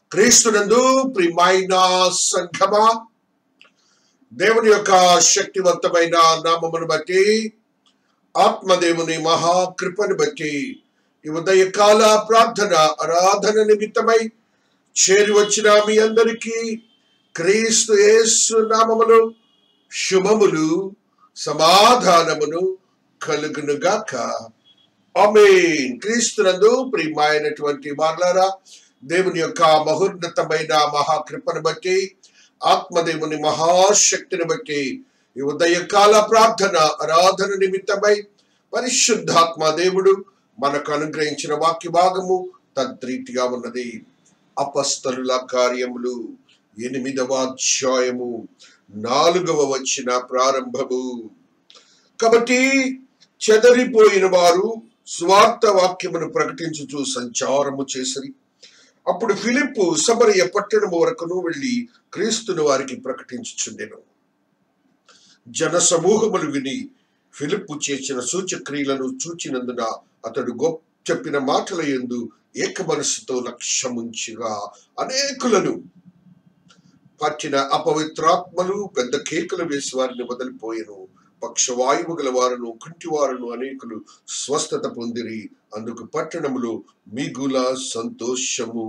క్రీస్తునందు ప్రియమైన సంఘమా దేవుని యొక్క శక్తివంతమైన నామమును బట్టి ఆత్మదేవుని మహాకృపను బట్టి ఈ ఉదయకాల ప్రార్థన ఆరాధన నిమిత్తమై చేరి వచ్చిన మీ అందరికీ క్రీస్తు యేసు నామములు శుభములు సమాధానమును కలుగునుగాక ఆమేన్ క్రీస్తునందు ప్రియమైనటువంటి వార్లారా దేవుని యొక్క మహోన్నతమైన మహాకృపను బట్టి ఆత్మదేవుని మహాశక్తిని బట్టి ఈ ఉదయకాల ప్రార్థన ఆరాధన నిమిత్తమై పరిశుద్ధాత్మ దేవుడు మనకు అనుగ్రహించిన వాక్య భాగము తద్రీతిగా ఉన్నది అపస్తలుల కార్యములు ఎనిమిదవ అధ్యాయము నాలుగవ వచ్చిన ప్రారంభము కాబట్టి చెదరిపోయిన వారు స్వార్థ వాక్యమును ప్రకటించుచు సంచారము చేసిరి అప్పుడు ఫిలిప్పు సమరయ పట్టణము వరకును వెళ్ళి క్రీస్తును వారికి ప్రకటించుచుండెను జన సమూహములు విని ఫిలిప్పు చేసిన సూచక్రియలను చూచినందున అతడు గొప్ప చెప్పిన మాటల యందు ఏక మనస్సుతో లక్ష్యముంచిగా అనేకులను పట్టిన అపవిత్రాత్మలు పెద్ద కేకలు వేసి వారిని వదిలిపోయెను పక్షవాయువు గల వారును కుంటివారును అనేకులు స్వస్థత పొందిరి అందుకు పట్టణములో మిగుల సంతోషము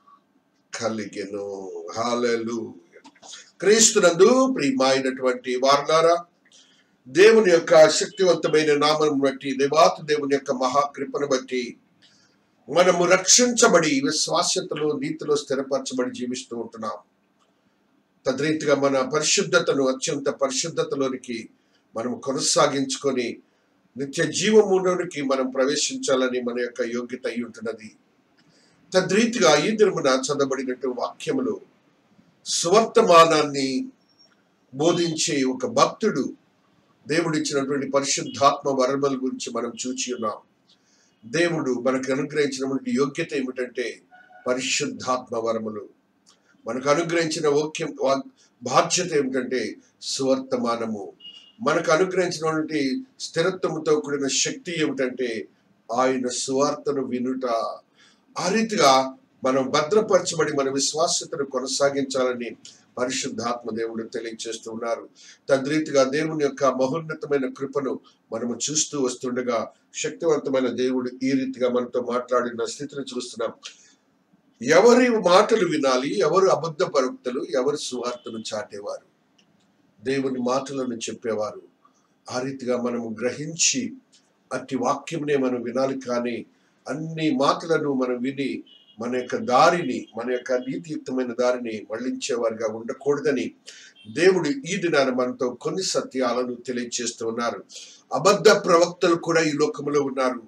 కలిగెను హాలలు క్రీస్తునందు ప్రియమైనటువంటి వారులారా దేవుని యొక్క శక్తివంతమైన నామం బట్టి దేవాత దేవుని యొక్క మహాకృపను బట్టి మనము రక్షించబడి విశ్వాస్యతలో నీతిలో స్థిరపరచబడి జీవిస్తూ ఉంటున్నాం తద్రీతిగా మన పరిశుద్ధతను అత్యంత పరిశుద్ధతలోనికి మనం కొనసాగించుకొని నిత్య జీవములోనికి మనం ప్రవేశించాలని మన యొక్క యోగ్యత అయి ఉంటున్నది తద్రీతిగా ఈ దినమున చదవబడినట్టు వాక్యములు సువర్తమానాన్ని బోధించే ఒక భక్తుడు దేవుడిచ్చినటువంటి పరిశుద్ధాత్మ వరముల గురించి మనం చూచి ఉన్నాం దేవుడు మనకు అనుగ్రహించినటువంటి యోగ్యత ఏమిటంటే పరిశుద్ధాత్మ వరములు మనకు అనుగ్రహించిన ఓక్యం వా- బాధ్యత ఏమిటంటే సువర్తమానము మనకు అనుగ్రహించినటువంటి స్థిరత్వంతో కూడిన శక్తి ఏమిటంటే ఆయన సువార్తను వినుట ఆ రీతిగా మనం భద్రపరచబడి మన విశ్వాసతను కొనసాగించాలని పరిశుద్ధాత్మ దేవుడు తెలియజేస్తున్నారు తద్రీతిగా దేవుని యొక్క మహోన్నతమైన కృపను మనము చూస్తూ వస్తుండగా శక్తివంతమైన దేవుడు ఈ రీతిగా మనతో మాట్లాడిన స్థితిని చూస్తున్నాం ఎవరి మాటలు వినాలి ఎవరు అబద్ధ ప్రవక్తలు ఎవరు సువార్తను చాటేవారు దేవుని మాటలను చెప్పేవారు ఆ రీతిగా మనము గ్రహించి అట్టి వాక్యంనే మనం వినాలి కానీ అన్ని మాటలను మనం విని మన యొక్క దారిని మన యొక్క నీతియుక్తమైన దారిని మళ్లించేవారుగా ఉండకూడదని దేవుడు ఈ దినాన మనతో కొన్ని సత్యాలను తెలియజేస్తూ ఉన్నారు అబద్ధ ప్రవక్తలు కూడా ఈ లోకంలో ఉన్నారు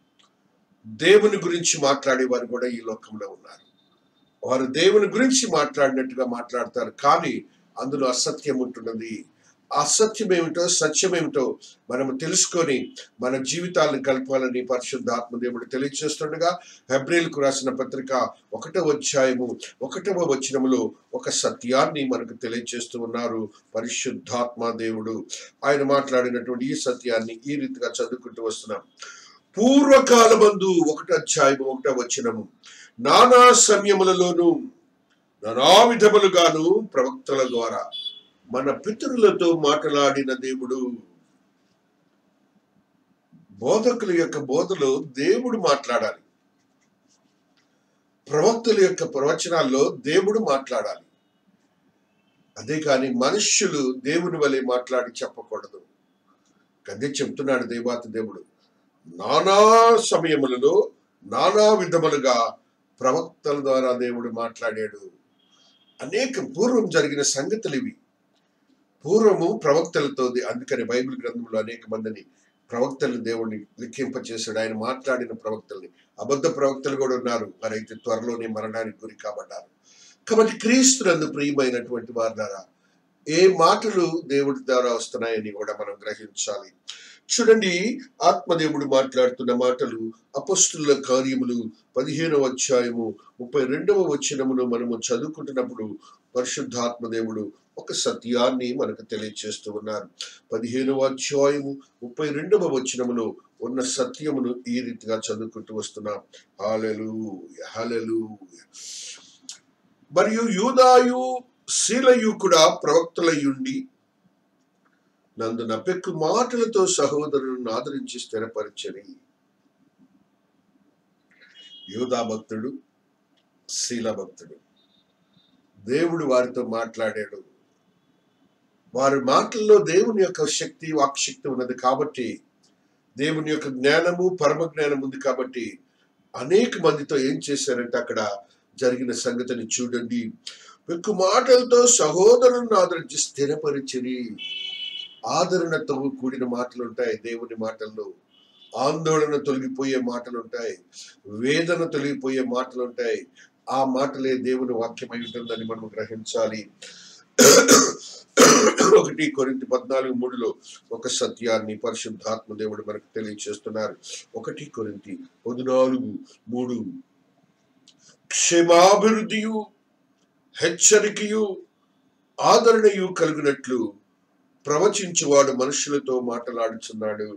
దేవుని గురించి మాట్లాడేవారు కూడా ఈ లోకంలో ఉన్నారు వారు దేవుని గురించి మాట్లాడినట్టుగా మాట్లాడతారు కానీ అందులో అసత్యం ఉంటున్నది ఆ అసత్యం ఏమిటో సత్యం ఏమిటో మనము తెలుసుకొని మన జీవితాలను కలపాలని పరిశుద్ధాత్మ దేవుడు తెలియజేస్తుండగా హెబ్రిల్కు రాసిన పత్రిక ఒకటవ అధ్యాయము ఒకటవ వచనములో ఒక సత్యాన్ని మనకు తెలియజేస్తూ ఉన్నారు పరిశుద్ధాత్మ దేవుడు ఆయన మాట్లాడినటువంటి ఈ సత్యాన్ని ఈ రీతిగా చదువుకుంటూ వస్తున్నాం పూర్వకాలమందు ఒకటో అధ్యాయము ఒకటో వచనము నానా సమయములలోనూ నానా విధములుగాను ప్రవక్తల ద్వారా మన పితరులతో మాట్లాడిన దేవుడు బోధకుల యొక్క బోధలో దేవుడు మాట్లాడాలి ప్రవక్తల యొక్క ప్రవచనాల్లో దేవుడు మాట్లాడాలి అదే కానీ మనుష్యులు దేవుని వలె మాట్లాడి చెప్పకూడదు అదే చెప్తున్నాడు దేవాత దేవుడు నానా సమయములలో నానా విధములుగా ప్రవక్తల ద్వారా దేవుడు మాట్లాడాడు అనేక పూర్వం జరిగిన సంగతులు ఇవి పూర్వము ప్రవక్తలతో అందుకని బైబిల్ గ్రంథంలో అనేక మందిని ప్రవక్తలు దేవుడిని లిఖింపచేశాడు ఆయన మాట్లాడిన ప్రవక్తల్ని అబద్ధ ప్రవక్తలు కూడా ఉన్నారు వారైతే త్వరలోనే మరణానికి గురి కాబడ్డారు కాబట్టి క్రీస్తునందు ప్రియమైనటువంటి వారి ద్వారా ఏ మాటలు దేవుడి ద్వారా వస్తున్నాయని కూడా మనం గ్రహించాలి చూడండి ఆత్మదేవుడు మాట్లాడుతున్న మాటలు అపస్తుల కార్యములు పదిహేనవ అధ్యాయము ముప్పై రెండవ వచనమును మనము చదువుకుంటున్నప్పుడు పరిశుద్ధాత్మ దేవుడు ఒక సత్యాన్ని మనకు తెలియజేస్తూ ఉన్నారు పదిహేనవ అధ్యాయము ముప్పై రెండవ వచనములో ఉన్న సత్యమును ఈ రీతిగా చదువుకుంటూ వస్తున్నాం హాలెలు హలెలు మరియు యూదాయు శీలయు కూడా ప్రవక్తలయ్యుండి నందు నపెక్కు మాటలతో సహోదరులను ఆదరించి స్థిరపరచని యూదా భక్తుడు శీల భక్తుడు దేవుడు వారితో మాట్లాడాడు వారి మాటల్లో దేవుని యొక్క శక్తి వాక్శక్తి ఉన్నది కాబట్టి దేవుని యొక్క జ్ఞానము పరమ జ్ఞానం ఉంది కాబట్టి అనేక మందితో ఏం చేశారంటే అక్కడ జరిగిన సంగతిని చూడండి ఎక్కువ మాటలతో సహోదరులను ఆదరించి స్థిరపరిచిరి ఆదరణతో కూడిన మాటలు ఉంటాయి దేవుని మాటల్లో ఆందోళన తొలగిపోయే మాటలు ఉంటాయి వేదన తొలగిపోయే మాటలు ఉంటాయి ఆ మాటలే దేవుని వాక్యమై ఉంటుందని మనం గ్రహించాలి ఒకటి కొరింత పద్నాలుగు మూడులో ఒక సత్యాన్ని పరిశుద్ధాత్మ దేవుడు మనకు తెలియచేస్తున్నారు ఒకటి కొరింతి పద్నాలుగు మూడు క్షేమాభివృద్ధియు హెచ్చరికయు ఆదరణయు కలిగినట్లు ప్రవచించువాడు మనుషులతో మాట్లాడుచున్నాడు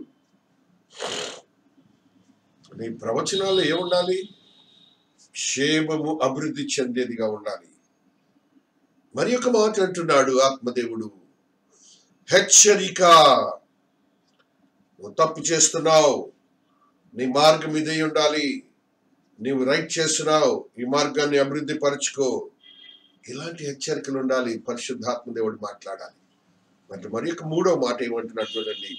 నీ ప్రవచనాలు ఏముండాలి క్షేమము అభివృద్ధి చెందేదిగా ఉండాలి మరి ఒక మాట అంటున్నాడు ఆత్మదేవుడు హెచ్చరిక నువ్వు తప్పు చేస్తున్నావు నీ మార్గం ఇదే ఉండాలి నీవు రైట్ చేస్తున్నావు ఈ మార్గాన్ని అభివృద్ధి పరచుకో ఇలాంటి హెచ్చరికలు ఉండాలి పరిశుద్ధాత్మ దేవుడు మాట్లాడాలి మరి మరి ఒక మూడో మాట ఏమంటున్నాడు చూడండి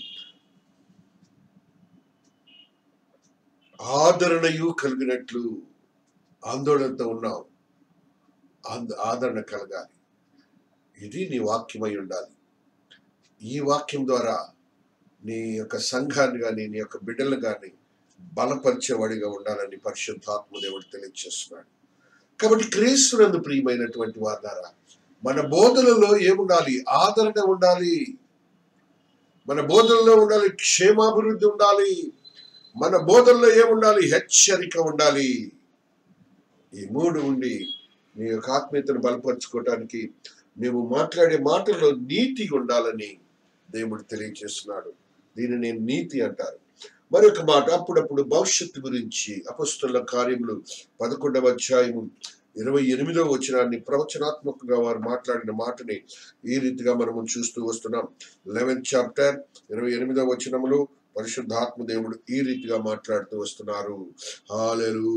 ఆదరణయు కలిగినట్లు ఆందోళనతో ఉన్నావు ఆంద- ఆదరణ కలగాలి ఇది నీ వాక్యమై ఉండాలి ఈ వాక్యం ద్వారా నీ యొక్క సంఘాన్ని కానీ నీ యొక్క బిడ్డలు కానీ బలపరిచేవాడిగా ఉండాలని పరిశుద్ధాత్మ దేవుడు తెలియజేస్తున్నాడు కాబట్టి క్రీస్తునందు ప్రియమైనటువంటి వారు మన బోధనలో ఏముండాలి ఆదరణ ఉండాలి మన బోధనలో ఉండాలి క్షేమాభివృద్ధి ఉండాలి మన బోధనలో ఏముండాలి హెచ్చరిక ఉండాలి ఈ మూడు ఉండి నీ యొక్క ఆత్మీయతను బలపరుచుకోవటానికి మేము మాట్లాడే మాటల్లో నీతి ఉండాలని దేవుడు తెలియజేస్తున్నాడు దీన్ని నేను నీతి అంటారు మరొక మాట అప్పుడప్పుడు భవిష్యత్తు గురించి అపస్తుల కార్యములు పదకొండవ అధ్యాయము ఇరవై ఎనిమిదవ వచనాన్ని ప్రవచనాత్మకంగా వారు మాట్లాడిన మాటని ఈ రీతిగా మనము చూస్తూ వస్తున్నాం లెవెన్త్ చాప్టర్ ఇరవై ఎనిమిదవ వచనములో పరిశుద్ధాత్మ దేవుడు ఈ రీతిగా మాట్లాడుతూ వస్తున్నారు హాలెలు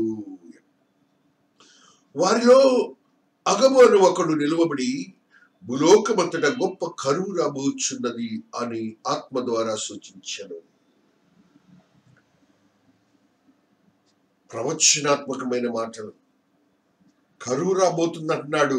వారిలో అగము అని ఒకడు నిలువబడి భూలోకమంతట గొప్ప కరువు రాబోచున్నది అని ఆత్మ ద్వారా సూచించాను ప్రవచనాత్మకమైన మాటలు కరువు రాబోతుంది అంటున్నాడు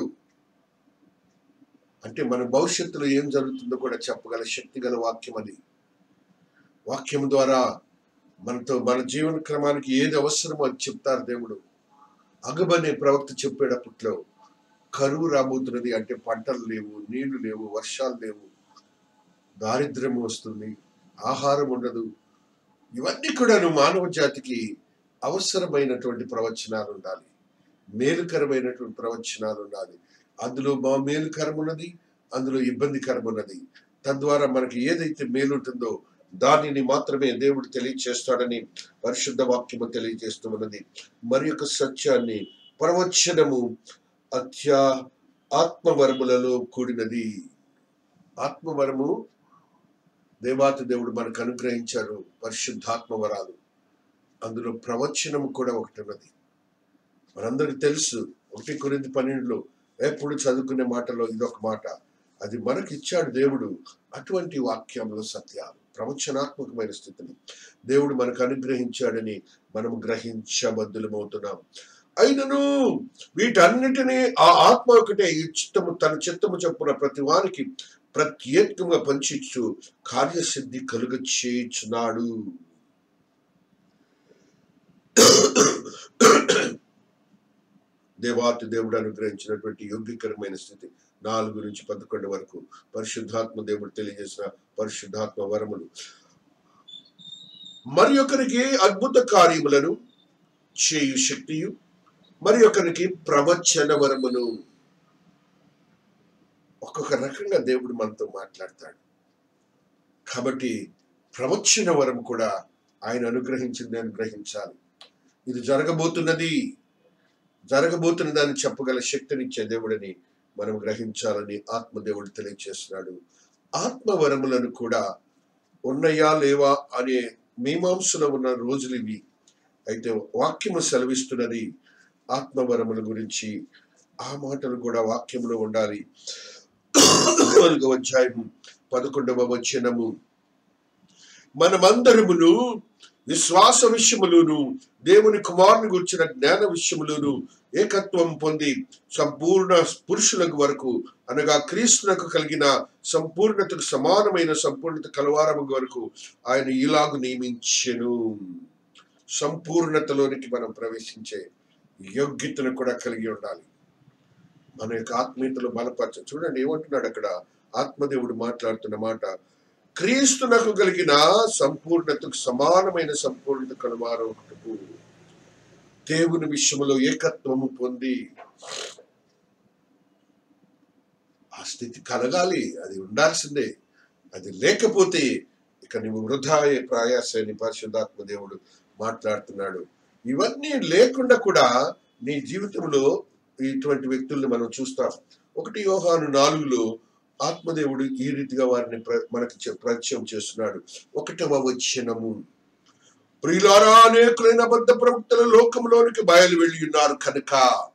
అంటే మన భవిష్యత్తులో ఏం జరుగుతుందో కూడా చెప్పగల శక్తి గల వాక్యం అది వాక్యం ద్వారా మనతో మన జీవన క్రమానికి ఏది అవసరమో అది చెప్తారు దేవుడు అగబనే ప్రవక్త చెప్పేటప్పట్లో కరువు రాబోతున్నది అంటే పంటలు లేవు నీళ్లు లేవు వర్షాలు లేవు దారిద్ర్యం వస్తుంది ఆహారం ఉండదు ఇవన్నీ కూడాను మానవ జాతికి అవసరమైనటువంటి ప్రవచనాలు ఉండాలి మేలుకరమైనటువంటి ప్రవచనాలు ఉండాలి అందులో మా మేలుకరం ఉన్నది అందులో ఇబ్బందికరం ఉన్నది తద్వారా మనకి ఏదైతే మేలు ఉంటుందో దానిని మాత్రమే దేవుడు తెలియచేస్తాడని పరిశుద్ధ వాక్యము తెలియజేస్తూ ఉన్నది మరి యొక్క సత్యాన్ని ప్రవచనము అత్యా ఆత్మవరములలో కూడినది ఆత్మవరము దేవాతి దేవుడు మనకు అనుగ్రహించారు పరిశుద్ధాత్మ వరాలు అందులో ప్రవచనము కూడా ఒకటి ఉన్నది మనందరికి తెలుసు ఒకటి కొరింది పన్నెండులో ఎప్పుడు చదువుకునే మాటలో ఇదొక మాట అది మనకి ఇచ్చాడు దేవుడు అటువంటి వాక్యంలో సత్యాలు ప్రవచనాత్మకమైన స్థితిని దేవుడు మనకు అనుగ్రహించాడని మనం గ్రహించబద్దులమవుతున్నాం అయినను వీటన్నిటినీ ఆ ఆత్మ ఒకటే ఈ చిత్తము తన చిత్తము చొప్పున ప్రతి వారికి ప్రత్యేకంగా పంచిచ్చు కార్యసిద్ధి కలుగ చేయుచున్నాడు దేవాతి దేవుడు అనుగ్రహించినటువంటి యోగ్యకరమైన స్థితి నాలుగు నుంచి పదకొండు వరకు పరిశుద్ధాత్మ దేవుడు తెలియజేసిన పరిశుద్ధాత్మ వరములు మరి ఒకరికి అద్భుత కార్యములను చేయు శక్తియు మరి ఒకరికి ప్రవచన వరమును ఒక్కొక్క రకంగా దేవుడు మనతో మాట్లాడతాడు కాబట్టి ప్రవచన వరం కూడా ఆయన అనుగ్రహించింది అనుగ్రహించాలి ఇది జరగబోతున్నది జరగబోతున్న దాన్ని చెప్పగల శక్తినిచ్చే దేవుడని మనం గ్రహించాలని ఆత్మదేవుడు తెలియజేస్తున్నాడు ఆత్మవరములను కూడా ఉన్నాయా లేవా అనే మీమాంసలో ఉన్న రోజులు ఇవి అయితే వాక్యము సెలవిస్తున్నది ఆత్మవరముల గురించి ఆ మాటలు కూడా వాక్యంలో ఉండాలి నాలుగవ అధ్యాయము పదకొండవ వచనము మనమందరమును విశ్వాస విషయములోను దేవుని కుమారుని గురించిన జ్ఞాన విషయములోను ఏకత్వం పొంది సంపూర్ణ పురుషులకు వరకు అనగా క్రీస్తునకు కలిగిన సంపూర్ణతకు సమానమైన సంపూర్ణత కలవారము వరకు ఆయన ఇలాగు నియమించెను సంపూర్ణతలోనికి మనం ప్రవేశించే యోగ్యతను కూడా కలిగి ఉండాలి మన యొక్క ఆత్మీయతలో బలపరచ చూడండి ఏమంటున్నాడు అక్కడ ఆత్మదేవుడు మాట్లాడుతున్న మాట క్రీస్తునకు కలిగిన సంపూర్ణతకు సమానమైన సంపూర్ణత కనుమారొకటకు దేవుని విషయంలో ఏకత్వము పొంది ఆ స్థితి కలగాలి అది ఉండాల్సిందే అది లేకపోతే ఇక నువ్వు వృధా ప్రయాసాన్ని పరిశుద్ధాత్మ దేవుడు మాట్లాడుతున్నాడు ఇవన్నీ లేకుండా కూడా నీ జీవితంలో ఇటువంటి వ్యక్తుల్ని మనం చూస్తాం ఒకటి యోహాను నాలుగులో ఆత్మదేవుడు ఈ రీతిగా వారిని ప్ర- మనకి చె- పరిచయం చేస్తున్నాడు ఒకటవ వచనము ప్రియులారా అనేకులైన అబద్ధ ప్రవక్తల లోకంలోనికి బయలు వెళ్ళి ఉన్నారు కనుక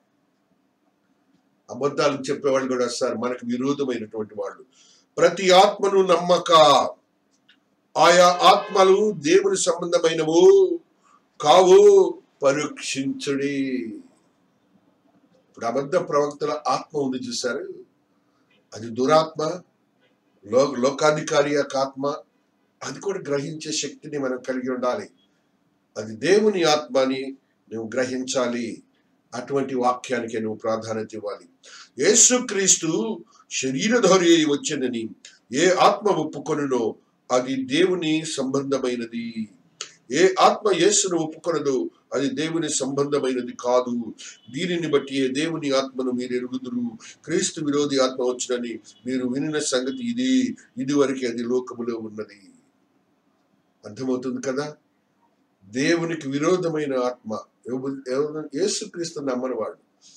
అబద్ధాలు చెప్పేవాళ్ళు కూడా వస్తారు మనకు విరోధమైనటువంటి వాళ్ళు ప్రతి ఆత్మను నమ్మక ఆయా ఆత్మలు దేవుని సంబంధమైనవు కావు పరీక్షించుడి ఇప్పుడు అబద్ధ ప్రవక్తల ఆత్మ ఉంది చూసారు అది దురాత్మ లో లోకాధికారి యొక్క ఆత్మ అది కూడా గ్రహించే శక్తిని మనం కలిగి ఉండాలి అది దేవుని ఆత్మ అని నువ్వు గ్రహించాలి అటువంటి వాక్యానికి నువ్వు ప్రాధాన్యత ఇవ్వాలి యేసుక్రీస్తు శరీరధారి అయి వచ్చిందని ఏ ఆత్మ ఒప్పుకొనునో అది దేవుని సంబంధమైనది ఏ ఆత్మ యేసును ఒప్పుకొనదో అది దేవుని సంబంధమైనది కాదు దీనిని బట్టి ఏ దేవుని ఆత్మను మీరు ఎరుగుదురు క్రీస్తు విరోధి ఆత్మ వచ్చినని మీరు వినిన సంగతి ఇది ఇదివరకు అది లోకములో ఉన్నది అర్థమవుతుంది కదా దేవునికి విరోధమైన ఆత్మ ఎవ- ఎవరు యేసుక్రీస్తు నమ్మని వాడు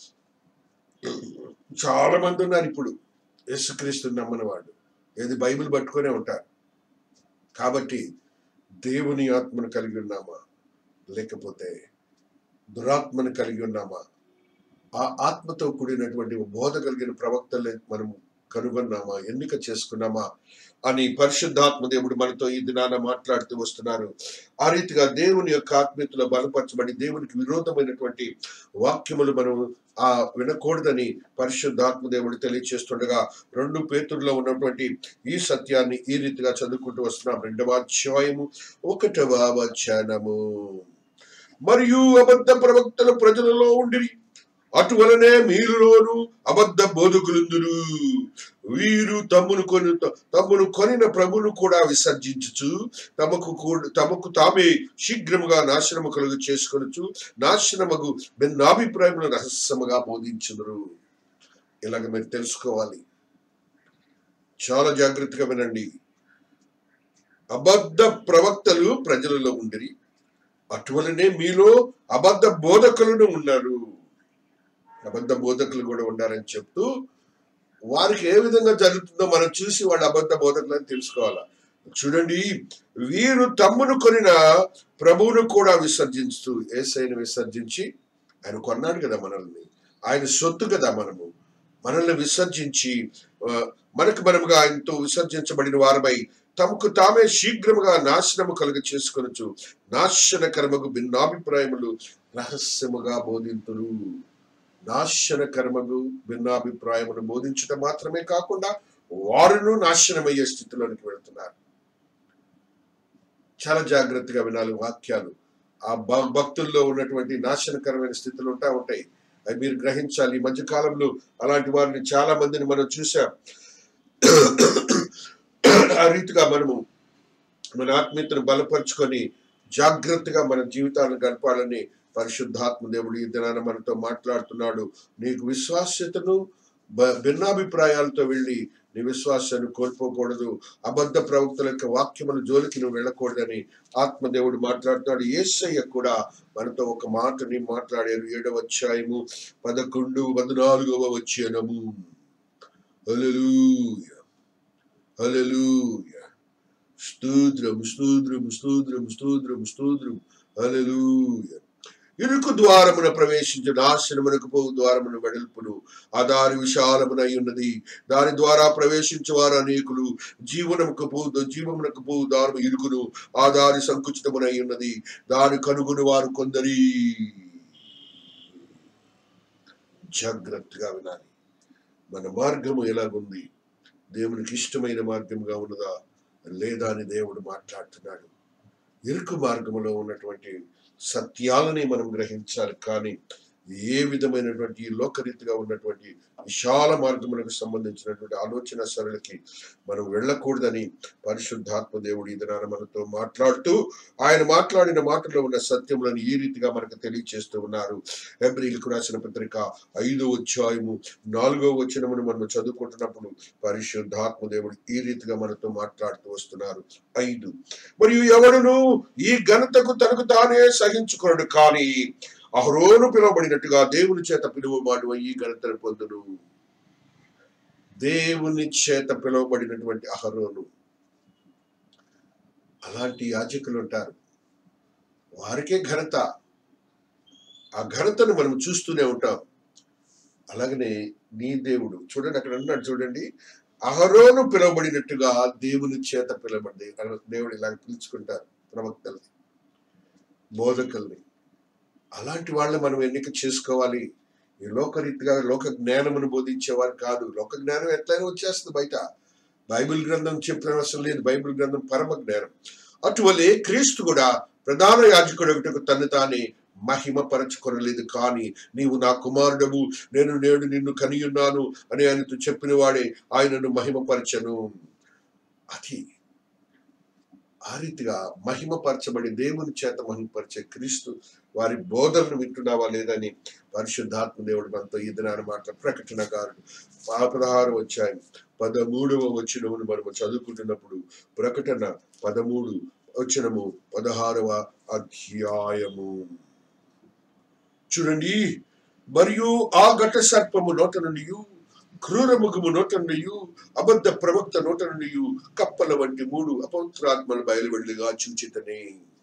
చాలా మంది ఉన్నారు ఇప్పుడు యేసుక్రీస్తు నమ్మని వాడు ఏది బైబిల్ పట్టుకొనే ఉంటారు కాబట్టి దేవుని ఆత్మను కలిగి ఉన్నామా లేకపోతే దురాత్మను కలిగి ఉన్నామా ఆ ఆత్మతో కూడినటువంటి బోధ కలిగిన ప్రవక్తలే మనం కనుగొన్నామా ఎన్నిక చేసుకున్నామా అని పరిశుద్ధాత్మ దేవుడు మనతో ఈ దినాన మాట్లాడుతూ వస్తున్నారు ఆ రీతిగా దేవుని యొక్క ఆత్మీయతలో బలపరచబడి దేవునికి విరోధమైనటువంటి వాక్యములు మనం ఆ వినకూడదని పరిశుద్ధాత్మ దేవుడు తెలియచేస్తుండగా రెండు పేతుల్లో ఉన్నటువంటి ఈ సత్యాన్ని ఈ రీతిగా చదువుకుంటూ వస్తున్నాం రెండవ అధ్యాయము ఒకటవ వచనము మరియు అబద్ధ ప్రవక్తల ప్రజలలో ఉండిరి అటువలనే మీరులోను అబద్ధ బోధకులుందురు వీరు తమ్మును కొని తమ్మును కొనిన ప్రభును కూడా విసర్జించుచు తమకు కూడా తమకు తామే శీఘ్రముగా నాశనము కలుగు చేసుకొనొచ్చు నాశనమగు భిన్నాభిప్రాయములు రహస్యముగా బోధించుదురు ఇలాగ మీరు తెలుసుకోవాలి చాలా జాగ్రత్తగా వినండి అబద్ధ ప్రవక్తలు ప్రజలలో ఉండిరి అటువలనే మీలో అబద్ధ బోధకులను ఉన్నారు అబద్ధ బోధకులు కూడా ఉన్నారని చెప్తూ వారికి ఏ విధంగా జరుగుతుందో మనం చూసి వాళ్ళ అబద్ధ బోధకులని తెలుసుకోవాలా చూడండి వీరు తమ్మును కొనిన ప్రభువును కూడా విసర్జించుతూ ఏసైని విసర్జించి ఆయన కొన్నాడు కదా మనల్ని ఆయన సొత్తు కదా మనము మనల్ని విసర్జించి ఆ, మనకు మనముగా ఆయనతో విసర్జించబడిన వారమై తమకు తామే శీఘ్రముగా నాశనము కలుగ చేసుకొనొచ్చు నాశన కర్మకు భిన్నాభిప్రాయములు రహస్యముగా బోధింతురు నాశన కర్మకు భిన్నాభిప్రాయమును బోధించడం మాత్రమే కాకుండా వారును నాశనమయ్యే స్థితిలోనికి వెళుతున్నారు చాలా జాగ్రత్తగా వినాలి వాక్యాలు ఆ భ- భక్తుల్లో ఉన్నటువంటి నాశనకరమైన స్థితులు ఉంటా ఉంటాయి అవి మీరు గ్రహించాలి ఈ మధ్య కాలంలో అలాంటి వారిని చాలా మందిని మనం చూసాం ఆ రీతిగా మనము మన ఆత్మీయతను బలపరుచుకొని జాగ్రత్తగా మన జీవితాలను గడపాలని పరిశుద్ధాత్మ దేవుడు ఈ దినాన మనతో మాట్లాడుతున్నాడు నీకు విశ్వాస్యతను బ- భిన్నాభిప్రాయాలతో వెళ్ళి నీ విశ్వాసాన్ని కోల్పోకూడదు అబద్ధ ప్రవక్తల యొక్క వాక్యముల జోలికి నువ్వు వెళ్ళకూడదని ఆత్మదేవుడు మాట్లాడుతున్నాడు ఏసయ్య కూడా మనతో ఒక మాటని మాట్లాడారు ఏడవ అధ్యాయము పదకొండు పద్నాలుగవ వచ్చనము హల్లెలూయ హల్లెలూయ స్తోత్రం స్తోత్రం స్తోత్రం స్తోత్రం స్తోత్రం హల్లెలూయ ఇరుకు ద్వారమున ప్రవేశించు నాశనమునకు పోవు ద్వారమున వెడల్పును ఆ దారి విశాలమునై ఉన్నది దాని ద్వారా ప్రవేశించు వారు అనేకులు జీవనముకు పోదు జీవమునకు పోవు దారము ఇరుకును ఆ దారి సంకుచితమునై ఉన్నది దాని కనుగొని వారు కొందరి జాగ్రత్తగా వినాలి మన మార్గము ఎలాగుంది దేవునికి ఇష్టమైన మార్గముగా ఉన్నదా లేదా అని దేవుడు మాట్లాడుతున్నాడు ఇరుకు మార్గములో ఉన్నటువంటి సత్యాలని మనం గ్రహించాలి కానీ ఏ విధమైనటువంటి ఈ లోకరీతిగా ఉన్నటువంటి విశాల మార్గములకు సంబంధించినటువంటి ఆలోచన సరళకి మనం వెళ్ళకూడదని పరిశుద్ధాత్మ దేవుడు ఈ దినాన మనతో మాట్లాడుతూ ఆయన మాట్లాడిన మాటలో ఉన్న సత్యములను ఈ రీతిగా మనకు తెలియచేస్తూ ఉన్నారు ఎబ్రిల్కు రాసిన పత్రిక ఐదో అధ్యాయము నాలుగో వచనమును మనం చదువుకుంటున్నప్పుడు పరిశుద్ధాత్మ దేవుడు ఈ రీతిగా మనతో మాట్లాడుతూ వస్తున్నారు ఐదు మరియు ఎవడును ఈ ఘనతకు తనకు తానే సహించుకొనడు కానీ అహరోను పిలువబడినట్టుగా దేవుని చేత పిలువబడు ఈ ఘనతను పొందును దేవుని చేత పిలువబడినటువంటి అహరోను అలాంటి యాజకులు ఉంటారు వారికే ఘనత ఆ ఘనతను మనం చూస్తూనే ఉంటాం అలాగనే నీ దేవుడు చూడండి అక్కడ అన్నాడు చూడండి అహరోను పిలువబడినట్టుగా దేవుని చేత పిలువబడి దేవుడు ఇలాగ పిలుచుకుంటారు ప్రవక్తల్ని బోధకుల్ని అలాంటి వాళ్ళని మనం ఎన్నిక చేసుకోవాలి ఈ లోకరీతిగా లోక జ్ఞానమును బోధించేవారు కాదు లోక జ్ఞానం ఎట్లయినా వచ్చేస్తుంది బయట బైబిల్ గ్రంథం చెప్పిన అవసరం లేదు బైబిల్ గ్రంథం పరమ జ్ఞానం అటువలే క్రీస్తు కూడా ప్రధాన యాజకుడు ఒకటికి తను తానే మహిమ పరచుకొనలేదు కానీ నీవు నా కుమారుడము నేను నేడు నిన్ను కనియున్నాను అని ఆయనతో చెప్పిన వాడే ఆయనను మహిమపరచను అది ఆ రీతిగా మహిమపరచబడి దేవుని చేత మహిమపరిచే క్రీస్తు వారి బోధనను వింటున్నావా లేదని పరిశుద్ధాత్మ దేవుడు మనతో ఈ దినాన మాట ప్రకటనకారుడు ఆ పదహారు వచ్చాయి పదమూడవ వచనమును మనము చదువుకుంటున్నప్పుడు ప్రకటన పదమూడు వచనము పదహారవ అధ్యాయము చూడండి మరియు ఆ ఘట సర్పము నోట నుండి క్రూర ముఖము నోట నుండి అబద్ధ ప్రవక్త నోట నుండి కప్పల వంటి మూడు అపవిత్రాత్మలు బయలువెళ్ళిగా చూచితనే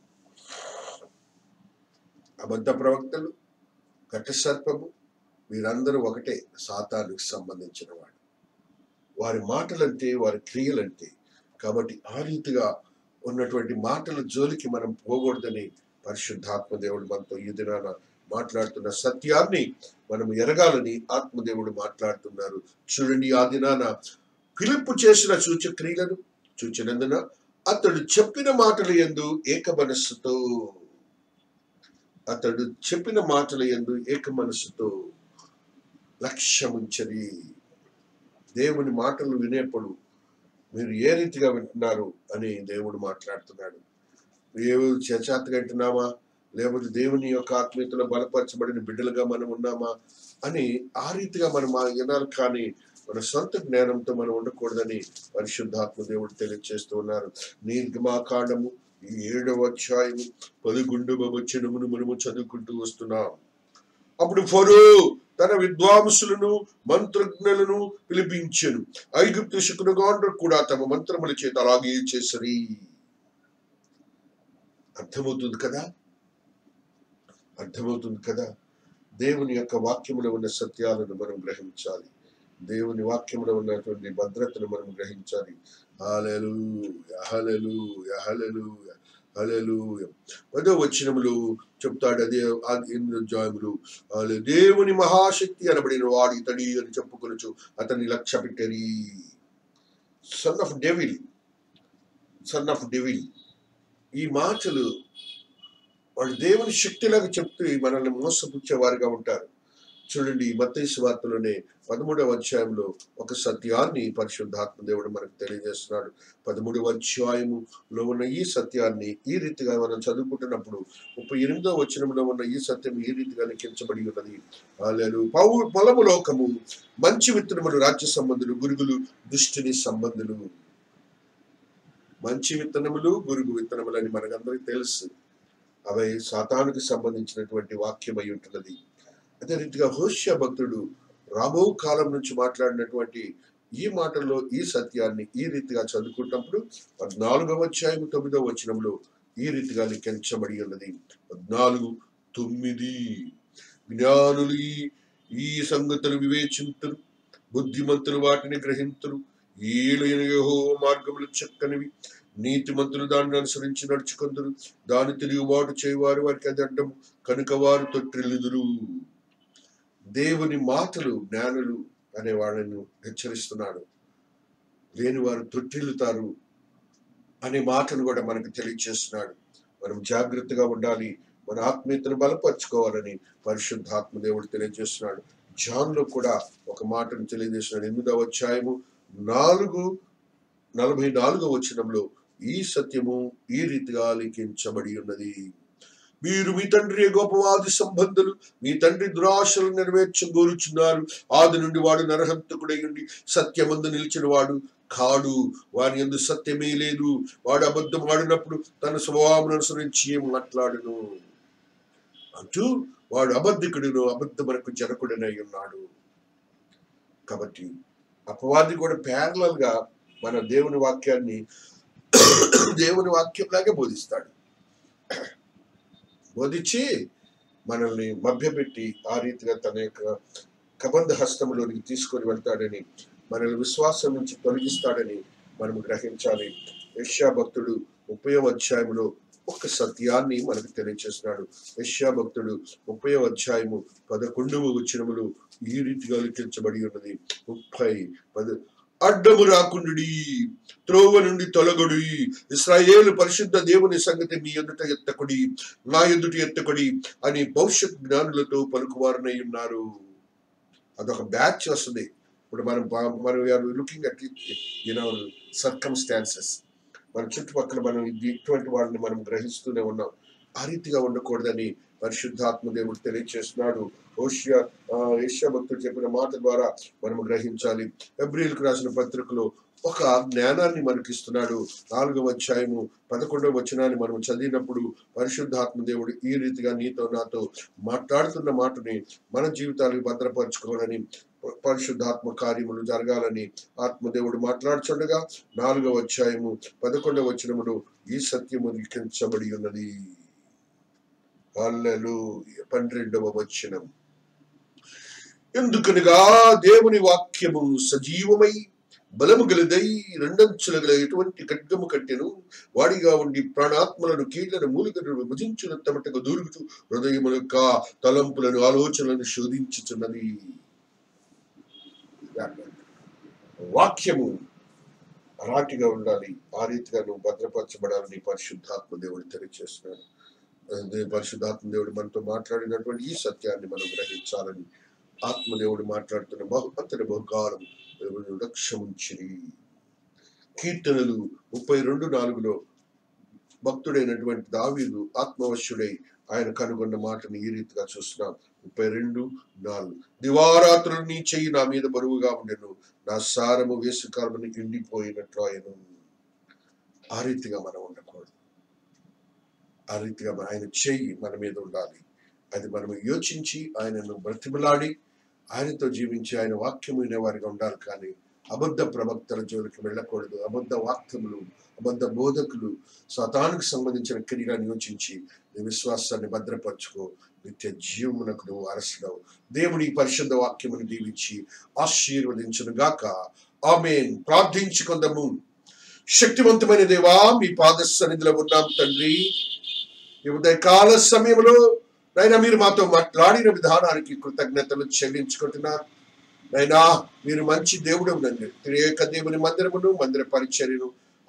అబద్ధ ప్రవక్తలు ఘట సర్పము వీరందరూ ఒకటే సాతానికి సంబంధించిన వాడు వారి మాటలంటే వారి క్రియలంటే కాబట్టి ఆ రీతిగా ఉన్నటువంటి మాటల జోలికి మనం పోకూడదని పరిశుద్ధాత్మ దేవుడు మనతో ఈ దినాన మాట్లాడుతున్న సత్యాన్ని మనం ఎరగాలని ఆత్మదేవుడు మాట్లాడుతున్నారు చూడండి ఆ దినాన పిలుపు చేసిన సూచక్రియలను చూచినందున అతడు చెప్పిన మాటలు ఎందు ఏక మనస్సుతో అతడు చెప్పిన మాటల ఎందు ఏక మనస్సుతో లక్ష్యముంచది దేవుని మాటలు వినేప్పుడు మీరు ఏ రీతిగా వింటున్నారు అని దేవుడు మాట్లాడుతున్నాడు ఏ చేచాతగా వింటున్నామా లేకపోతే దేవుని యొక్క ఆత్మీయతలో బలపరచబడిన బిడ్డలుగా మనం ఉన్నామా అని ఆ రీతిగా మనం ఆ వినాలి కానీ మన సొంత జ్ఞానంతో మనం ఉండకూడదని పరిశుద్ధాత్మ దేవుడు తెలియజేస్తూ ఉన్నారు నిర్గమాకాండము ఈ ఏడవ అధ్యాయము పదకొండవ వచనమును మనము చదువుకుంటూ వస్తున్నాం అప్పుడు ఫరో తన విద్వాంసులను మంత్రజ్ఞులను పిలిపించెను ఐగుప్తు శకునగాండ్రు కూడా తమ మంత్రముల చేత అలాగే చేసరి అర్థమవుతుంది కదా అర్థమవుతుంది కదా దేవుని యొక్క వాక్యములో ఉన్న సత్యాలను మనం గ్రహించాలి దేవుని వాక్యములో ఉన్నటువంటి భద్రతను మనం గ్రహించాలి హలలు హలలు హలలు హలలు పదో వచనములు చెప్తాడు అదే జాయములు దేవుని మహాశక్తి అనబడిన వాడు ఇతడి అని చెప్పుకొనొచ్చు అతన్ని లక్ష్య పెట్టరి son of devil son of devil ఈ మాటలు వాళ్ళు దేవుని శక్తిలాగా చెప్తూ మనల్ని మోసపుచ్చే వారిగా ఉంటారు చూడండి మత్తయి వార్తలోనే పదమూడవ అధ్యాయంలో ఒక సత్యాన్ని పరిశుద్ధాత్మ దేవుడు మనకు తెలియజేస్తున్నాడు పదమూడవ అధ్యాయములో ఉన్న ఈ సత్యాన్ని ఈ రీతిగా మనం చదువుకుంటున్నప్పుడు ముప్పై ఎనిమిదవ వచనంలో ఉన్న ఈ సత్యం ఈ రీతిగా లిఖించబడి ఉన్నది హల్లెలూయా. పౌ పొలము లోకము మంచి విత్తనములు రాజ్య సంబంధులు గురుగులు దుష్టిని సంబంధులు మంచి విత్తనములు గురుగు విత్తనములు అని మనకందరికీ తెలుసు అవి సాతానుకు సంబంధించినటువంటి వాక్యం అయి ఉంటున్నది అదే రీతిగా హోష్య భక్తుడు రాబో కాలం నుంచి మాట్లాడినటువంటి ఈ మాటల్లో ఈ సత్యాన్ని ఈ రీతిగా చదువుకుంటున్నప్పుడు పద్నాలుగవ అధ్యాయం తొమ్మిదవ వచనంలో ఈ రీతిగా లిఖించబడి ఉన్నది పద్నాలుగు తొమ్మిది జ్ఞానులు ఈ- ఈ సంగతులు వివేచింతురు బుద్ధిమంతులు వాటిని గ్రహింతురు ఏలైన యెహోవా మార్గములు చక్కనివి నీతిమంతులు దాన్ని అనుసరించి నడుచుకుందరు దాని తిరుగుబాటు చేయవారు వారికి అది అడ్డము కనుక వారు తొట్టిల్లుదురు దేవుని మాటలు జ్ఞానులు అనే వాళ్ళను హెచ్చరిస్తున్నాడు లేని వారు తొట్టిల్లుతారు అనే మాటను కూడా మనకు తెలియజేస్తున్నాడు మనం జాగ్రత్తగా ఉండాలి మన ఆత్మీయతను బలపరచుకోవాలని పరిశుద్ధాత్మ దేవుడు తెలియజేస్తున్నాడు జాన్లో కూడా ఒక మాటను తెలియజేస్తున్నాడు ఎనిమిదవ అధ్యాయము నాలుగు నలభై నాలుగవ వచనంలో ఈ సత్యము ఈ రీతిగా లిఖించబడి ఉన్నది మీరు మీ తండ్రి గోపవాది సంబంధులు మీ తండ్రి దురాశలు నెరవేర్చగోరుచున్నారు ఆది నుండి వాడు నరహంతకుడై ఉండి సత్యమందు నిలిచిన వాడు కాడు వాని ఎందు సత్యమే లేదు వాడు అబద్ధం ఆడినప్పుడు తన స్వభావం అనుసరించి ఏం మాట్లాడును అంటూ వాడు అబద్ధికుడును అబద్ధమనకు జనకుడనై ఉన్నాడు కాబట్టి అపవాది కూడా ప్యారలల్ గా మన దేవుని వాక్యాన్ని దేవుని వాక్యంలాగే బోధిస్తాడు బోధించి మనల్ని మభ్యపెట్టి ఆ రీతిగా తన యొక్క కబంధ హస్తములోనికి తీసుకొని వెళ్తాడని మనల్ని విశ్వాసం నుంచి తొలగిస్తాడని మనం గ్రహించాలి యష్యా భక్తుడు ముప్పై అధ్యాయంలో ఒక సత్యాన్ని మనకు తెలియజేస్తున్నాడు యష్యా భక్తుడు ముప్పై అధ్యాయము పదకొండవ వచనములు ఈ రీతిగా లిఖించబడి ఉన్నది ముప్పై పద అడ్డము రాకుండుడి త్రోవ నుండి తొలగుడి ఇస్రాయేలు పరిశుద్ధ దేవుని సంగతి మీ ఎదుట ఎత్తకుడి నా ఎదుట ఎత్తకుడి అని భవిష్యత్ జ్ఞానులతో పలుకువారనై ఉన్నారు అదొక బ్యాచ్ వస్తుంది ఇప్పుడు మనం బా- మనం looking at in our circumstances మన చుట్టుపక్కల మనం ఇది ఇటువంటి వాళ్ళని మనం గ్రహిస్తూనే ఉన్నాం ఆ రీతిగా ఉండకూడదని పరిశుద్ధాత్మ దేవుడు తెలియజేస్తున్నాడు ఓషియా ఏషియా భక్తుడు చెప్పిన మాట ద్వారా మనం గ్రహించాలి ఎబ్రిల్కి రాసిన పత్రికలో ఒక జ్ఞానాన్ని మనకిస్తున్నాడు నాలుగవ అధ్యాయము పదకొండవ వచనాన్ని మనం చదివినప్పుడు పరిశుద్ధాత్మ దేవుడు ఈ రీతిగా నీతో నాతో మాట్లాడుతున్న మాటని మన జీవితాలకు భద్రపరచుకోవాలని పరిశుద్ధాత్మ కార్యములు జరగాలని ఆత్మదేవుడు మాట్లాడుచుండగా నాలుగవ అధ్యాయము పదకొండవ వచనములో ఈ సత్యము లిఖించబడి ఉన్నది హల్లెలూ పన్నెండవ వచనం ఎందుకనగా దేవుని వాక్యము సజీవమై బలము గలదై రెండంచుల గల ఎటువంటి ఖడ్గము కట్టెను వాడిగా ఉండి ప్రాణాత్మలను కీళ్లను మూలికలను విభజించిన తమటకు దూరుతూ హృదయముల యొక్క తలంపులను ఆలోచనలను శోధించుచున్నది వాక్యము రాటిగా ఉండాలి ఆ రీతిగా నువ్వు భద్రపరచబడాలని పరిశుద్ధాత్మ దేవుడు తెలియజేస్తున్నాడు అదే పరిశుద్ధాత్మ దేవుడు మనతో మాట్లాడినటువంటి ఈ సత్యాన్ని మనం గ్రహించాలని ఆత్మదేవుడు మాట్లాడుతున్న బహు అంతటి బహుకాలం దేవుడు లక్ష్యముంచిరి కీర్తనలు ముప్పై రెండు నాలుగులో భక్తుడైనటువంటి దావీదు ఆత్మవశ్యుడై ఆయన కనుగొన్న మాటని ఈ రీతిగా చూస్తున్నాం ముప్పై రెండు నాలుగు దివారాత్రులు నీ చెయ్యి నా మీద బరువుగా ఉండెను నా సారము వేసుకాలమని ఎండిపోయినట్లు ఆయను ఆ రీతిగా మనం ఉండకూడదు ఆ రీతిగా మన- ఆయన చెయ్యి మన మీద ఉండాలి అది మనం యోచించి ఆయనను బ్రతిమలాడి ఆయనతో జీవించి ఆయన వాక్యం వినేవారిగా ఉండాలి కానీ అబద్ధ ప్రవక్తల జోలికి వెళ్ళకూడదు అబద్ధ వాక్యములు అబద్ధ బోధకులు సతానికి సంబంధించిన క్రియలను యోచించి నీ విశ్వాసాన్ని భద్రపరచుకో నిత్య జీవమునకు నువ్వు అరసడవు దేవుని పరిశుద్ధ వాక్యమును దీవించి ఆశీర్వదించును గాక ఆమెన్ ప్రార్థించుకుందాము శక్తివంతమైన దేవా మీ పాద సన్నిధిలో ఉన్నాం తండ్రి ఈ ఉదయకాల సమయంలో నైనా మీరు మాతో మాట్లాడిన విధానానికి కృతజ్ఞతలు చెల్లించుకుంటున్నారు నైనా మీరు మంచి దేవుడు నండి త్రియేక దేవుని మందిరమును మందిర పరిచర్యను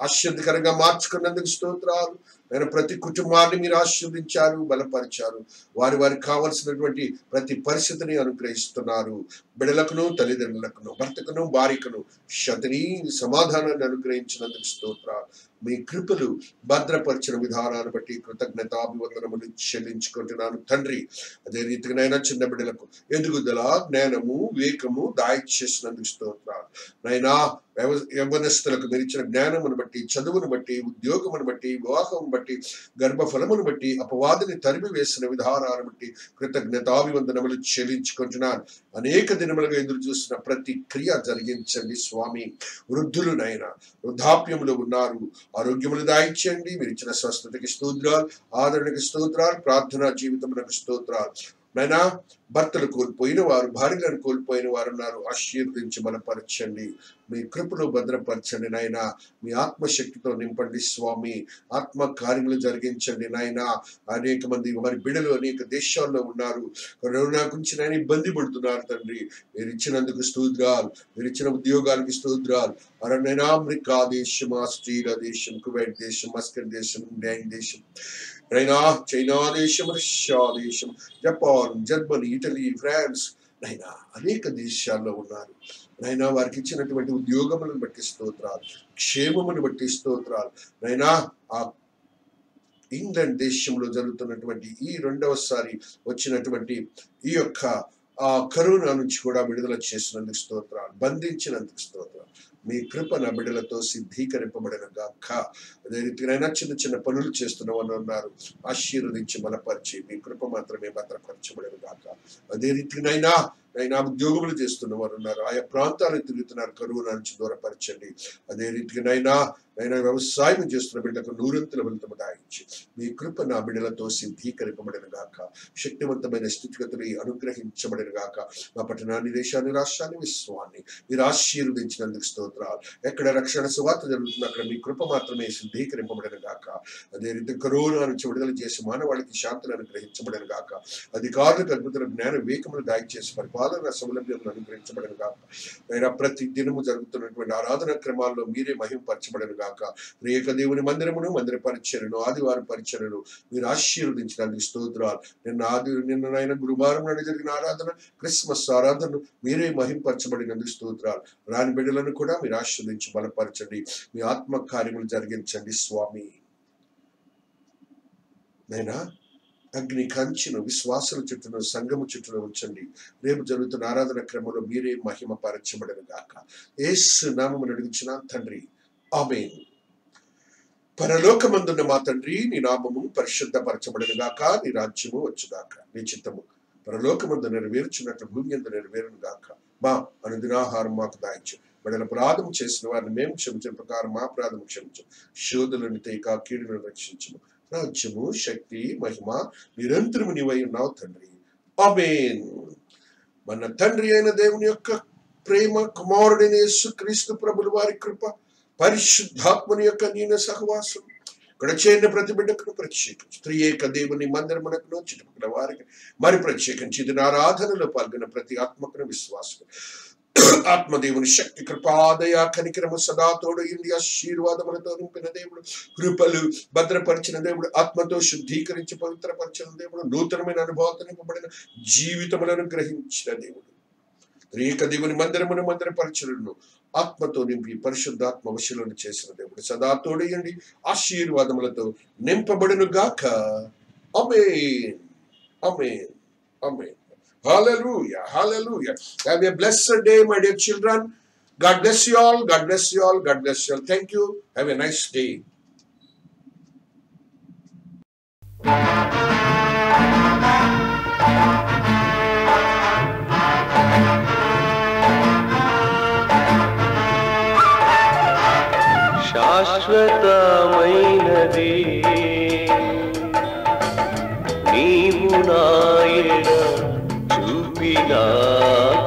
ఆశ్చర్యకరంగా మార్చుకున్నందుకు స్తోత్రాలు నేను ప్రతి కుటుంబాన్ని మీరు ఆశీర్వదించారు బలపరిచారు వారి వారికి కావలసినటువంటి ప్రతి పరిస్థితిని అనుగ్రహిస్తున్నారు బిడలకును తల్లిదండ్రులకును భర్తకును భార్యకును శతిని సమాధానాన్ని అనుగ్రహించినందుకు స్తోత్రాలు మీ కృపలు భద్రపరిచిన విధానాన్ని బట్టి కృతజ్ఞతాభివందనములు చెల్లించుకుంటున్నాను తండ్రి అదే రీతిగానైనా చిన్న బిడ్డలకు ఎదుగుదల జ్ఞానము వివేకము దాయిచేసినందుకు స్తోత్రాలు నైనా వ్యవ- యవ్వనస్తులకు మీరు ఇచ్చిన జ్ఞానమును బట్టి చదువును బట్టి ఉద్యోగమును బట్టి వివాహం బట్టి గర్భఫలమును బట్టి అపవాదిని తరిమి వేసిన విధానాన్ని బట్టి కృతజ్ఞతాభివందనములు చెల్లించుకుంటున్నాను అనేక దినములుగా ఎదురు చూసిన ప్రతి క్రియ జరిగించండి స్వామి వృద్ధులునైనా వృద్ధాప్యములు ఉన్నారు ఆరోగ్యములు దాయించండి మీరు ఇచ్చిన స్వస్థతకి స్తోత్రాలు ఆదరణకి స్తోత్రాలు ప్రార్థనా జీవితమునకు స్తోత్రాలు నైనా భర్తలు కోల్పోయిన వారు భార్యలను కోల్పోయిన వారు ఉన్నారు ఆశీర్వదించి బలపరచండి మీ కృపను భద్రపరచండి నాయన మీ ఆత్మశక్తితో నింపండి స్వామి ఆత్మ కార్యములు జరిగించండి నాయన అనేక మంది వారి బిడలు అనేక దేశాల్లో ఉన్నారు కరోనా గురించి నాయన ఇబ్బంది పడుతున్నారు తండ్రి మీరు ఇచ్చినందుకు స్తోత్రాలు మీరు ఇచ్చిన ఉద్యోగానికి స్తోత్రాలు అరణ్యనా అమెరికా దేశం ఆస్ట్రేలియా దేశం కువైట్ దేశం మస్కట్ దేశం ఇంగ్లాండ్ దేశం అయినా చైనా దేశం రష్యా దేశం జపాన్ జర్మనీ ఇటలీ ఫ్రాన్స్ నైనా అనేక దేశాల్లో ఉన్నారు నైనా వారికి ఇచ్చినటువంటి ఉద్యోగములను బట్టి స్తోత్రాలు క్షేమమును బట్టి స్తోత్రాలు నైనా ఆ ఇంగ్లాండ్ దేశంలో జరుగుతున్నటువంటి ఈ రెండవసారి వచ్చినటువంటి ఈ యొక్క ఆ కరోనా నుంచి కూడా విడుదల చేసినందుకు స్తోత్రాలు బంధించినందుకు స్తోత్రాలు మీ కృప నా బిడ్డలతో సిద్ధీకరింపబడిన గాక అదే రీతిగా చిన్న చిన్న పనులు చేస్తున్నామని అన్నారు ఆశీర్వదించి బలపరిచి మీ కృప మాత్రమే భద్రపరచబడిన గాక అదే రీతినైనా నైనా ఉద్యోగములు చేస్తున్న వారు ఉన్నారు ఆయా ప్రాంతాలు తిరుగుతున్నారు కరువున నుంచి దూరపరచండి అదే రీతిగానైనా నైనా వ్యవసాయం చేస్తున్న బిడ్డకు నూరంతుల ఫలితము దాయించి మీ కృప నా బిడ్డలతో సిద్ధీకరింపబడిన గాక శక్తివంతమైన స్థితిగతులు అనుగ్రహించబడిన గాక మా పట్టణాన్ని దేశాన్ని రాష్ట్రాన్ని విశ్వాన్ని మీరు ఆశీర్వదించినందుకు స్తోత్రాలు ఎక్కడ రక్షణ సువార్త జరుగుతుంది అక్కడ మీ కృప మాత్రమే సిద్ధీకరింపబడిన గాక అదే రీతి కరోనా నుంచి విడుదల చేసి మానవాళికి శాంతులు అనుగ్రహించబడిన గాక అధికారులకు అద్భుతమైన జ్ఞాన వివేకములు దాయిచేసి పరిపాలన సౌలభ్యం అనుగ్రహించబడిన గాక అయినా ప్రతి దినము జరుగుతున్నటువంటి ఆరాధన క్రమాల్లో మీరే మహింపరచబడిన గాక రేక దేవుని మందిరమును మందిర పరిచయను ఆదివారం పరిచయను మీరు ఆశీర్వదించడానికి స్తోత్రాలు నిన్న ఆది నిన్న నాయన గురువారం నాడు జరిగిన ఆరాధన క్రిస్మస్ ఆరాధనను మీరే మహింపరచబడినందుకు స్తోత్రాలు రాని బిడ్డలను కూడా మీరు ఆశీర్వదించి బలపరచండి మీ ఆత్మ కార్యములు జరిగించండి స్వామి నైనా అగ్ని కంచును విశ్వాసుల చుట్టూను సంఘము చుట్టూను ఉంచండి రేపు జరుగుతున్న ఆరాధన క్రమంలో మీరే మహిమ పరచబడిన గాక ఏసు నామమును అడుగుచిన తండ్రి ఆమేన్ పరలోకమందున్న మా తండ్రి నీ నామము పరిశుద్ధపరచబడిన గాక నీ రాజ్యము వచ్చుగాక నీ చిత్తము పరలోకమందు నెరవేర్చున్నట్లు భూమి అందు నెరవేరును గాక మా అనుదినాహారం మాకు దాయించు బిడ్డల అపరాధం చేసిన వారిని మేము క్షమించిన ప్రకారం మా అపరాధం క్షమించు శోధులను తేక కీడును రక్షించము రాజ్యము శక్తి మహిమ నిరంతరము నీవై ఉన్నావు తండ్రి ఆమేన్ మన తండ్రి అయిన దేవుని యొక్క ప్రేమ కుమారుడైన యేసు క్రీస్తు ప్రభుల వారి కృప పరిశుద్ధాత్మని యొక్క నీన సహవాసం ఇక్కడ చేరిన ప్రతి బిడ్డకును ప్రత్యేకించి స్త్రీ ఏక దేవుని మందిరమునకును చుట్టుపక్కల వారికి మరి ప్రత్యేకించి ఇది నా ఆరాధనలో పాల్గొన్న ప్రతి ఆత్మకును విశ్వాసం ఆత్మదేవుని శక్తి కృపాదయ కనికరము సదా తోడు ఇండి ఆశీర్వాదములతో నింపిన దేవుడు కృపలు భద్రపరిచిన దేవుడు ఆత్మతో శుద్ధీకరించి పవిత్రపరిచిన దేవుడు నూతనమైన అనుభవాలతో నింపబడిన జీవితములను గ్రహించిన దేవుడు రేక దేవుని మందిరమును మందిరపరచులను ఆత్మతో నింపి పరిశుద్ధాత్మ వశులను చేసిన దేవుడు సదా తోడయండి ఆశీర్వాదములతో నింపబడును గాక అమేన్ అమేన్ అమేన్ Hallelujah. Hallelujah. Have a blessed day, my dear children. God bless you all. God bless you all. God bless you all. Thank you. Have a nice day. శాశ్వతమైనది నీవు నాయన చూపిన